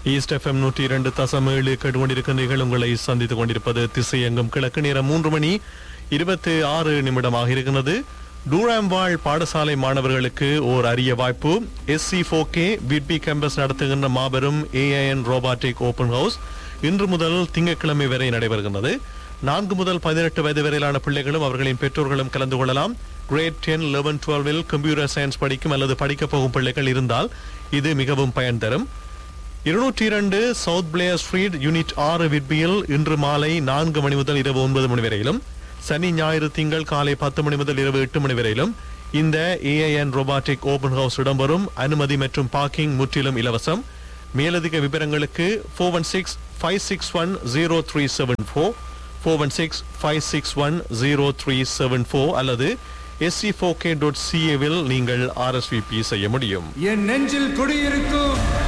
east FM நூற்றி இரண்டு தசம் ஏழு கேட்டுக்கொண்டிருக்கின்றீர்கள் உங்களை சந்தித்துக் கொண்டிருப்பது திசையங்கும் கிழக்கு நேரம் மூன்று மணி இருபத்தி ஆறு நிமிடமாக இருக்கிறது டூராம் வாழ் பாடசாலை மாணவர்களுக்கு ஓர் அரிய வாய்ப்பு எஸ்சி கே விட்பி கேம்பஸ் நடத்துகின்ற மாபெரும் ஏஐஎன் ரோபாட்டிக் ஓபன் ஹவுஸ் இன்று முதல் திங்கட்கிழமை வரை நடைபெறுகின்றது நான்கு முதல் பதினெட்டு வயது வரையிலான பிள்ளைகளும் அவர்களின் பெற்றோர்களும் கலந்து கொள்ளலாம் கிரேட் டென் லெவன் டுவெல்வில் கம்ப்யூட்டர் சயின்ஸ் படிக்கும் அல்லது படிக்கப் போகும் பிள்ளைகள் இருந்தால் இது மிகவும் பயன் தரும் இருநூற்றி இரண்டு சவுத் பிளேயர் ஸ்ட்ரீட் யூனிட் ஆறு விட்பியில் இன்று மாலை நான்கு மணி முதல் இரவு ஒன்பது மணி வரையிலும் சனி ஞாயிறு திங்கள் காலை பத்து மணி முதல் இரவு எட்டு மணி வரையிலும் இந்த ஏஐஎன் ரோபாட்டிக் ஓபன் ஹவுஸ் இடம்பெறும் அனுமதி மற்றும் பார்க்கிங் முற்றிலும் இலவசம் மேலதிக விவரங்களுக்கு four one six five six one zero three seven four four one six five six one zero three seven four அல்லது எஸ்சி ஃபோர் கே டாட் சிஏவில் நீங்கள் ஆர்எஸ்விபி செய்ய முடியும் என் நெஞ்சில் குடியிருக்கும்